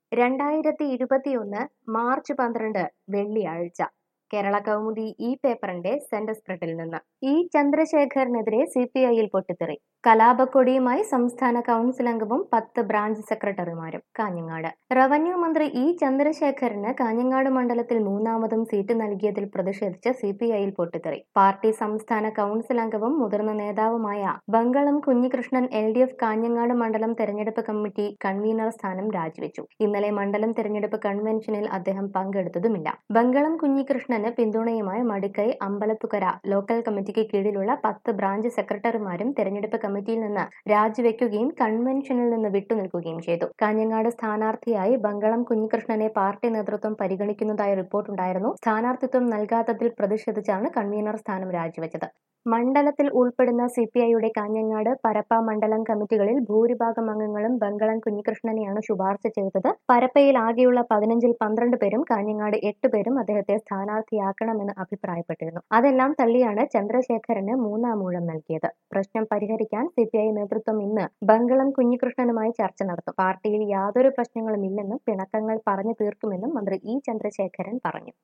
രണ്ടായിരത്തി ഇരുപത്തിയൊന്ന് മാർച്ച് പന്ത്രണ്ട് വെള്ളിയാഴ്ച കേരള കൗമുദി ഈ പേപ്പറിന്റെ സെന്റർ സ്പ്രെഡിൽ നിന്ന് ഇ ചന്ദ്രശേഖരനെതിരെ സി പി ഐയിൽ പൊട്ടിത്തെറി കലാപക്കൊടിയുമായി സംസ്ഥാന കൗൺസിൽ അംഗവും പത്ത് ബ്രാഞ്ച് സെക്രട്ടറിമാരും കാഞ്ഞങ്ങാട് റവന്യൂ മന്ത്രി ഇ ചന്ദ്രശേഖരന് കാഞ്ഞങ്ങാട് മണ്ഡലത്തിൽ മൂന്നാമതും സീറ്റ് നൽകിയതിൽ പ്രതിഷേധിച്ച് സി പി ഐയിൽ പൊട്ടിത്തെറി പാർട്ടി സംസ്ഥാന കൗൺസിൽ അംഗവും മുതിർന്ന നേതാവുമായ Bangalam Kunhikrishnan L D F Kanhangad മണ്ഡലം തെരഞ്ഞെടുപ്പ് കമ്മിറ്റി കൺവീനർ സ്ഥാനം രാജിവെച്ചു ഇന്നലെ മണ്ഡലം തെരഞ്ഞെടുപ്പ് കൺവെൻഷനിൽ അദ്ദേഹം പങ്കെടുത്തതുമില്ല ബംഗളം കുഞ്ഞികൃഷ്ണന് പിന്തുണയുമായി മടിക്കൈ അമ്പലത്തുകര ലോക്കൽ കമ്മിറ്റിക്ക് കീഴിലുള്ള പത്ത് ബ്രാഞ്ച് സെക്രട്ടറിമാരും തെരഞ്ഞെടുപ്പ് കമ്മിറ്റിയിൽ നിന്ന് രാജിവെക്കുകയും കൺവെൻഷനിൽ നിന്ന് വിട്ടുനിൽക്കുകയും ചെയ്തു കാഞ്ഞങ്ങാട് സ്ഥാനാർത്ഥിയായി ബംഗളം കുഞ്ഞികൃഷ്ണനെ പാർട്ടി നേതൃത്വം പരിഗണിക്കുന്നതായി റിപ്പോർട്ടുണ്ടായിരുന്നു സ്ഥാനാർത്ഥിത്വം നൽകാത്തതിൽ പ്രതിഷേധിച്ചാണ് കൺവീനർ സ്ഥാനം രാജിവെച്ചത് മണ്ഡലത്തിൽ ഉൾപ്പെടുന്ന സി പി ഐയുടെ കാഞ്ഞങ്ങാട് പരപ്പ മണ്ഡലം കമ്മിറ്റികളിൽ ഭൂരിഭാഗം അംഗങ്ങളും ബംഗളം കുഞ്ഞികൃഷ്ണനെയാണ് ശുപാർശ ചെയ്തത് പരപ്പയിൽ ആകെയുള്ള പതിനഞ്ചിൽ പന്ത്രണ്ട് പേരും കാഞ്ഞങ്ങാട് എട്ട് പേരും അദ്ദേഹത്തെ സ്ഥാനാർത്ഥിയാക്കണമെന്ന് അഭിപ്രായപ്പെട്ടിരുന്നു അതെല്ലാം തള്ളിയാണ് ചന്ദ്രശേഖരന് മൂന്നാം ഊഴം നൽകിയത് പ്രശ്നം പരിഹരിക്കാൻ സി പി ഐ നേതൃത്വം ഇന്ന് ബംഗളം കുഞ്ഞികൃഷ്ണനുമായി ചർച്ച നടത്തും പാർട്ടിയിൽ യാതൊരു പ്രശ്നങ്ങളും ഇല്ലെന്നും പിണക്കങ്ങൾ പറഞ്ഞു തീർക്കുമെന്നും മന്ത്രി ഇ ചന്ദ്രശേഖരൻ പറഞ്ഞു